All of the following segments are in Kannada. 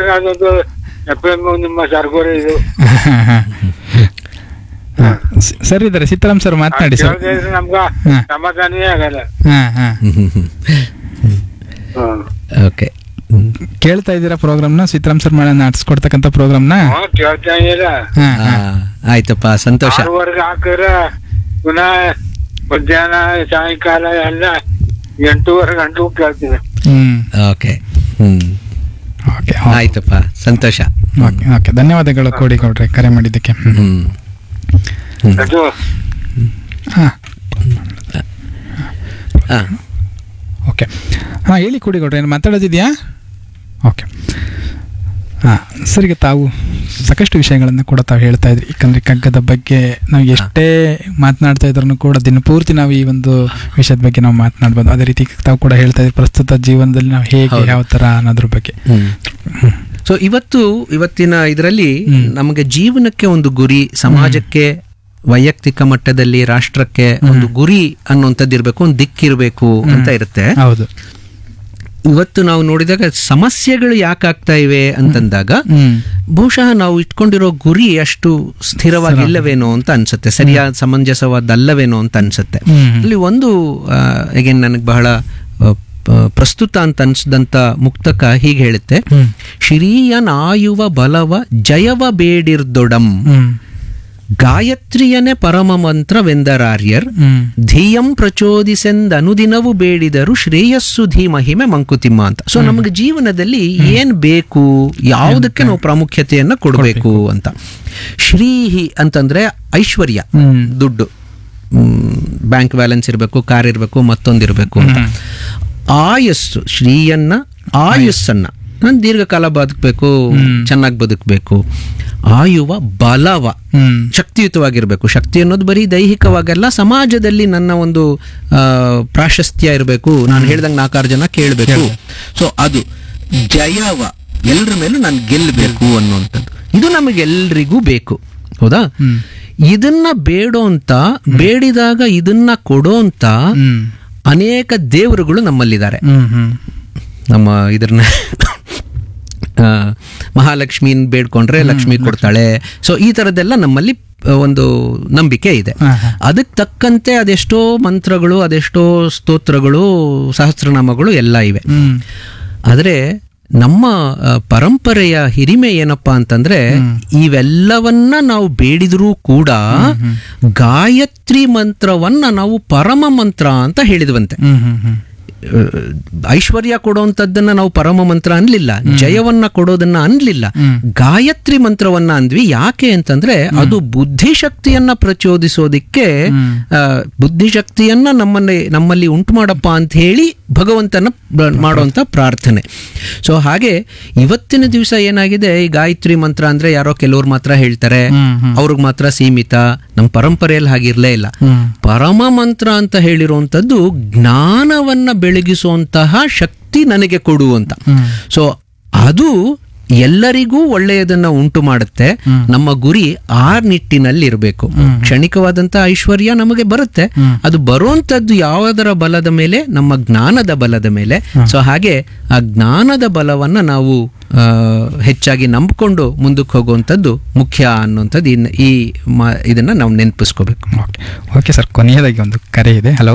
ವರ್ಷ ಅದೊಂದು ಎಫ್ ಎಂ ನಿಮ್ಮ ಸರ್ಗೋರಿ ಇದು ಹಾ, ಸ- ಸರ್ ಇದ್ದಾರೆ ಸೀತಾರಾಮ್ ಸರ್ ಮಾತನಾಡಿ ಸರ್ ಕೇಳ್ದೆ ಇದ್ರೆ ನಮ್ಗ ಹಾ. ಸಮಾಧಾನವೇ ಆಗಲ್ಲ ಹಾ ಹಾ ಹ್ಮ್ ಓಕೆ ಕೇಳ್ತಾ ಇದ್ದೀರಾ ಪ್ರೋಗ್ರಾಮ್ನ ಸೀತಾರಾಮ್ ಸರ್ ಮಾಡಿ ನಡೆಸ್ಕೊಡ್ತಕ್ಕಂಥ ಪ್ರೋಗ್ರಾಮ್ನ ಹ್ಮ್, ಕೇಳ್ತಾ ಇಲ್ಲ ಹಾ ಹಾ ಆಯ್ತಪ್ಪ ಸಂತೋಷ ಆರೂವರೆಗೆ ಹಾಕಿದ್ರೆ ಪುನಃ ಮಧ್ಯಾಹ್ನ ಸಾಯಂಕಾಲ ಎಲ್ಲ ಎಂಟೂವರೆ ಗಂಟೆಗೂ ಕೇಳ್ತೀನಿ ಹ್ಮ್ ಓಕೆ ಹ್ಮ್ ಓಕೆ ಆಯ್ತಪ್ಪ ಸಂತೋಷ ಓಕೆ ಓಕೆ ಧನ್ಯವಾದಗಳು ಕೋಡಿಗೌಡ್ರೆ ಕರೆ ಮಾಡಿದ್ದಕ್ಕೆ ಹ್ಮ್. ಹ್ಮ್ ಅದು ಹಾ ಹಾ ಓಕೆ ಹಾಂ ಹೇಳಿ ಕೋಡಿಗೌಡ್ರೆ ಏನು ಮಾತಾಡೋದಿದೆಯಾ ಓಕೆ ಹಾಂ ಸರ್ ಈಗ ತಾವು ಸಾಕಷ್ಟು ವಿಷಯಗಳನ್ನು ಕೂಡ ತಾವು ಹೇಳ್ತಾ ಇದ್ರಿ ಯಾಕಂದ್ರೆ ಕಗ್ಗದ ಬಗ್ಗೆ ನಾವು ಎಷ್ಟೇ ಮಾತನಾಡ್ತಾ ಇದ್ರೂ ಕೂಡ ದಿನಪೂರ್ತಿ ನಾವು ಈ ಒಂದು ವಿಷಯದ ಬಗ್ಗೆ ನಾವು ಮಾತನಾಡ್ಬೋದು ಅದೇ ರೀತಿ ತಾವು ಕೂಡ ಹೇಳ್ತಾ ಇದ್ರಿ ಪ್ರಸ್ತುತ ಜೀವನದಲ್ಲಿ ನಾವು ಹೇಗೆ ಹೌದು. ಯಾವ ಥರ ಅನ್ನೋದ್ರ ಬಗ್ಗೆ ಹ್ಮ್ ಸೊ ಇವತ್ತು ಇವತ್ತಿನ ಇದರಲ್ಲಿ ಹ್ಮ್. ನಮಗೆ ಜೀವನಕ್ಕೆ ಒಂದು ಗುರಿ ಸಮಾಜಕ್ಕೆ ವೈಯಕ್ತಿಕ ಮಟ್ಟದಲ್ಲಿ ರಾಷ್ಟ್ರಕ್ಕೆ ಒಂದು ಗುರಿ ಅನ್ನುವಂಥದ್ದು ಇರಬೇಕು ಒಂದು ದಿಕ್ಕಿರಬೇಕು ಅಂತ ಇರುತ್ತೆ ಹೌದು ಇವತ್ತು ನಾವು ನೋಡಿದಾಗ ಸಮಸ್ಯೆಗಳು ಯಾಕೆ ಆಗ್ತಾ ಇವೆ ಅಂತಂದಾಗ ಹ್ಮ್ ಬಹುಶಃ ನಾವು ಇಟ್ಕೊಂಡಿರೋ ಗುರಿ ಅಷ್ಟು ಸ್ಥಿರವಾಗಿಲ್ಲವೇನೋ ಅಂತ ಅನ್ಸುತ್ತೆ ಸರಿಯಾದ ಸಮಂಜಸವಾದಲ್ಲವೇನೋ ಅಂತ ಅನ್ಸುತ್ತೆ ಹ್ಮ್. ಅಲ್ಲಿ ಒಂದು ಅಗೇನ್ ನನಗೆ ಬಹಳ ಆ, ಪ- ಪ್ರಸ್ತುತ ಅಂತ ಅನ್ಸಿದಂತ ಮುಕ್ತಕ ಹೀಗೆ ಹೇಳುತ್ತೆ ಹ್ಮ್ ಶ್ರೀಯನಾಯುವ ಬಲವ ಜಯವ ಬೇಡಿರ್ದೊಡಂ ಹ್ಮ್ ಗಾಯತ್ರಿಯನೇ ಪರಮ ಮಂತ್ರವೆಂದರಾರ್ಯರ್ ಹ್ಮ್ ಧಿಯಂ ಪ್ರಚೋದಿಸೆಂದ ಅನುದಿನವೂ ಬೇಡಿದರು ಶ್ರೇಯಸ್ಸು ಧೀ ಮಹಿಮೆ ಮಂಕುತಿಮ್ಮ ಅಂತ ಸೊ ನಮಗೆ ಜೀವನದಲ್ಲಿ ಏನ್ ಬೇಕು ಯಾವುದಕ್ಕೆ ನಾವು ಪ್ರಾಮುಖ್ಯತೆಯನ್ನ ಕೊಡಬೇಕು ಅಂತ ಶ್ರೀಹಿ ಅಂತಂದ್ರೆ ಐಶ್ವರ್ಯ ಹ್ಮ್ ದುಡ್ಡು ಬ್ಯಾಂಕ್ ಬ್ಯಾಲೆನ್ಸ್ ಇರಬೇಕು ಕಾರ್ ಇರಬೇಕು ಮತ್ತೊಂದಿರಬೇಕು ಅಂತ ಆಯಸ್ಸು ಶ್ರೀಯನ್ನ ಆಯುಸ್ಸನ್ನ ನಾನು ದೀರ್ಘಕಾಲ ಬದುಕಬೇಕು ಚೆನ್ನಾಗಿ ಬದುಕಬೇಕು ಆಯುವ ಬಲವ ಹ್ಮ್ ಶಕ್ತಿಯುತವಾಗಿರ್ಬೇಕು ಶಕ್ತಿ ಅನ್ನೋದು ಬರೀ ದೈಹಿಕವಾಗಲ್ಲ ಸಮಾಜದಲ್ಲಿ ನನ್ನ ಒಂದು ಆ, ಪ್ರಾಶಸ್ತ್ಯ ಇರಬೇಕು ನಾನು ಹೇಳ್ದಂಗೆ ನಾಲ್ಕಾರು ಜನ ಕೇಳಬೇಕು ಸೊ ಅದು ಜಯವ ಎಲ್ಲರ ಮೇಲೂ ನಾನು ಗೆಲ್ಲಬೇಕು ಅನ್ನುವಂಥದ್ದು ಇದು ನಮಗೆಲ್ರಿಗೂ ಬೇಕು ಹೌದಾ ಹ್ಮ್ ಇದನ್ನ ಬೇಡೋಂತ ಬೇಡಿದಾಗ ಇದನ್ನ ಕೊಡೋಂತ ಹ್ಮ್ ಅನೇಕ ದೇವರುಗಳು ನಮ್ಮಲ್ಲಿದ್ದಾರೆ ಹ್ಮ್ ಹ್ಮ್ ನಮ್ಮ ಇದ್ರನ್ನ ಆ, ಮಹಾಲಕ್ಷ್ಮಿನ್ ಬೇಡ್ಕೊಂಡ್ರೆ ಲಕ್ಷ್ಮಿ ಕೊಡ್ತಾಳೆ ಸೊ ಈ ಥರದ್ದೆಲ್ಲ ನಮ್ಮಲ್ಲಿ ಆ, ಒಂದು ನಂಬಿಕೆ ಇದೆ ಹಾ, ಹಾ. ಅದಕ್ಕೆ ತಕ್ಕಂತೆ ಅದೆಷ್ಟೋ ಮಂತ್ರಗಳು ಅದೆಷ್ಟೋ ಸ್ತೋತ್ರಗಳು ಸಹಸ್ರನಾಮಗಳು ಎಲ್ಲ ಇವೆ ಹ್ಮ್ ಆದರೆ ನಮ್ಮ ಆ, ಪರಂಪರೆಯ ಹಿರಿಮೆ ಏನಪ್ಪಾ ಅಂತಂದ್ರೆ ಇವೆಲ್ಲವನ್ನ ನಾವು ಬೇಡಿದ್ರೂ ಕೂಡ ಗಾಯತ್ರಿ ಮಂತ್ರವನ್ನ ನಾವು ಪರಮ ಮಂತ್ರ ಅಂತ ಹೇಳಿದ್ವಂತೆ ಹ್ಮ್ ಹ್ಮ್ ಹ್ಮ್ ಐಶ್ವರ್ಯ ಕೊಡುವಂಥದ್ದನ್ನ ನಾವು ಪರಮ ಮಂತ್ರ ಅನ್ಲಿಲ್ಲ ಜಯವನ್ನ ಕೊಡೋದನ್ನ ಅನ್ಲಿಲ್ಲ ಗಾಯತ್ರಿ ಮಂತ್ರವನ್ನ ಅಂದ್ವಿ ಯಾಕೆ ಅಂತಂದ್ರೆ ಅದು ಬುದ್ಧಿಶಕ್ತಿಯನ್ನ ಪ್ರಚೋದಿಸೋದಿಕ್ಕೆ ಆ, ಬುದ್ಧಿಶಕ್ತಿಯನ್ನ ನಮ್ಮಲ್ಲಿ ನಮ್ಮಲ್ಲಿ ಉಂಟು ಮಾಡಪ್ಪ ಅಂತ ಹೇಳಿ ಭಗವಂತನ ಬ- ಮಾಡುವಂತ ಪ್ರಾರ್ಥನೆ ಸೊ ಹಾಗೆ ಇವತ್ತಿನ ದಿವಸ ಏನಾಗಿದೆ ಈ ಗಾಯತ್ರಿ ಮಂತ್ರ ಅಂದ್ರೆ ಯಾರೋ ಕೆಲವ್ರು ಮಾತ್ರ ಹೇಳ್ತಾರೆ ಅವ್ರಿಗೆ ಮಾತ್ರ ಸೀಮಿತ ನಮ್ಮ ಪರಂಪರೆಯಲ್ಲಿ ಹಾಗಿರ್ಲೇ ಇಲ್ಲ ಹ್ಮ್ ಪರಮ ಮಂತ್ರ ಅಂತ ಹೇಳಿರುವಂಥದ್ದು ಜ್ಞಾನವನ್ನ ಬೆಳಗಿಸುವಂತಹ ಶಕ್ತಿ ನನಗೆ ಕೊಡು ಅಂತ ಸೊ ಅದು ಎಲ್ಲರಿಗೂ ಒಳ್ಳೆಯದನ್ನ ಉಂಟು ಮಾಡುತ್ತೆ ನಮ್ಮ ಗುರಿ ಆ ನಿಟ್ಟಿನಲ್ಲಿ ಇರಬೇಕು ಕ್ಷಣಿಕವಾದಂತ ಐಶ್ವರ್ಯ ನಮಗೆ ಬರುತ್ತೆ ಅದು ಬರುವಂತದ್ದು ಯಾವುದರ ಬಲದ ಮೇಲೆ ನಮ್ಮ ಜ್ಞಾನದ ಬಲದ ಮೇಲೆ ಸೊ ಹಾಗೆ ಆ ಜ್ಞಾನದ ಬಲವನ್ನ ನಾವು ಆ, ಹೆಚ್ಚಾಗಿ ನಂಬಿಕೊಂಡು ಮುಂದಕ್ಕೆ ಹೋಗುವಂಥದ್ದು ಮುಖ್ಯ ಅನ್ನುವಂಥದ್ದು ಇನ್- ಈ ಮ- ಇದನ್ನ ನಾವು ನೆನಪಿಸ್ಕೋಬೇಕು ಓಕೆ ಓಕೆ ಸರ್ ಕೊನೆಯದಾಗಿ ಒಂದು ಕರೆ ಇದೆ ಹಲೋ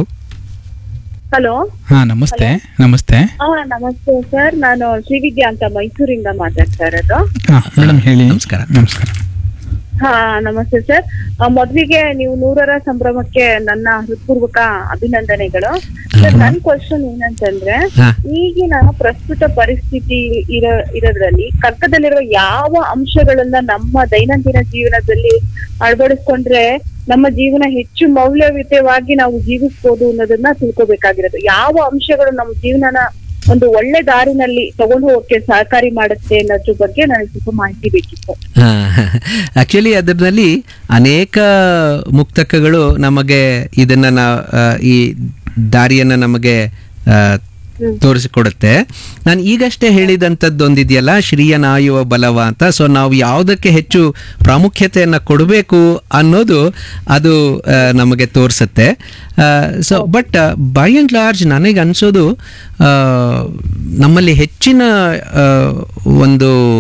ಹಲೋ ಹಾ ನಮಸ್ತೆ ನಮಸ್ತೆ ಹಾ ನಮಸ್ತೆ ಸರ್ ನಾನು ಶ್ರೀವಿದ್ಯಾ ಅಂತ ಮೈಸೂರಿಂದ ಮಾತಾಡ್ತಾ ಇರೋದು ಹಾ ಮೇಡಮ್ ಹೇಳಿ ನಮಸ್ಕಾರ. ನಮಸ್ಕಾರ ಹಾ ನಮಸ್ತೆ ಸರ್ ಆ, ಮೊದ್ಲಿಗೆ ನೀವು ನೂರರ ಸಂಭ್ರಮಕ್ಕೆ ನನ್ನ ಹೃತ್ಪೂರ್ವಕ ಅಭಿನಂದನೆಗಳು ಸರ್ ನನ್ ಕ್ವಶನ್ ಏನಂತಂದ್ರೆ ಹಾ. ಈಗಿನ ಪ್ರಸ್ತುತ ಪರಿಸ್ಥಿತಿ ಇರೋ ಇರೋದ್ರಲ್ಲಿ ಕಗ್ಗದಲ್ಲಿರೋ ಯಾವ ಅಂಶಗಳನ್ನ ನಮ್ಮ ದೈನಂದಿನ ಜೀವನದಲ್ಲಿ ಅಳವಡಿಸ್ಕೊಂಡ್ರೆ ನಮ್ಮ ಜೀವನ ಹೆಚ್ಚು ಮೌಲ್ಯಯುತವಾಗಿ ನಾವು ಜೀವಿಸ್ಬೋದು ಅನ್ನೋದನ್ನ ತಿಳ್ಕೊಬೇಕಾಗಿರೋದು ಯಾವ ಅಂಶಗಳು ನಮ್ಮ ಜೀವನನ ಒಂದು ಒಳ್ಳೆ ದಾರಿನಲ್ಲಿ ತಗೊಂಡು ಹೋಗಕ್ಕೆ ಸಹಕಾರಿ ಮಾಡುತ್ತೆ ಅನ್ನೋದ್ರ ಬಗ್ಗೆ ನನಗೆ ಸ್ವಲ್ಪ ಮಾಹಿತಿ ಬೇಕಿತ್ತು ಆಕ್ಚುಲಿ ಅದರಲ್ಲಿ ಅನೇಕ ಮುಕ್ತಕಗಳು ನಮಗೆ ಇದನ್ನ ನಾ- ಆ, ಈ ದಾರಿಯನ್ನ ನಮಗೆ ಆ, ತೋರಿಸಿಕೊಡುತ್ತೆ ನಾನು ಈಗಷ್ಟೇ ಹೇಳಿದಂಥದ್ದು ಒಂದಿದೆಯಲ್ಲ ಶ್ರೀಯನಾಯುವ ಬಲವ ಅಂತ ಸೊ ನಾವು ಯಾವುದಕ್ಕೆ ಹೆಚ್ಚು ಪ್ರಾಮುಖ್ಯತೆಯನ್ನು ಕೊಡಬೇಕು ಅನ್ನೋದು ಅದು ಆ, ನಮಗೆ ತೋರಿಸುತ್ತೆ so but by and large ನನಗೆ ಅನಿಸೋದು ನಮ್ಮಲ್ಲಿ ಹೆಚ್ಚಿನ ಆ, ಒಂದು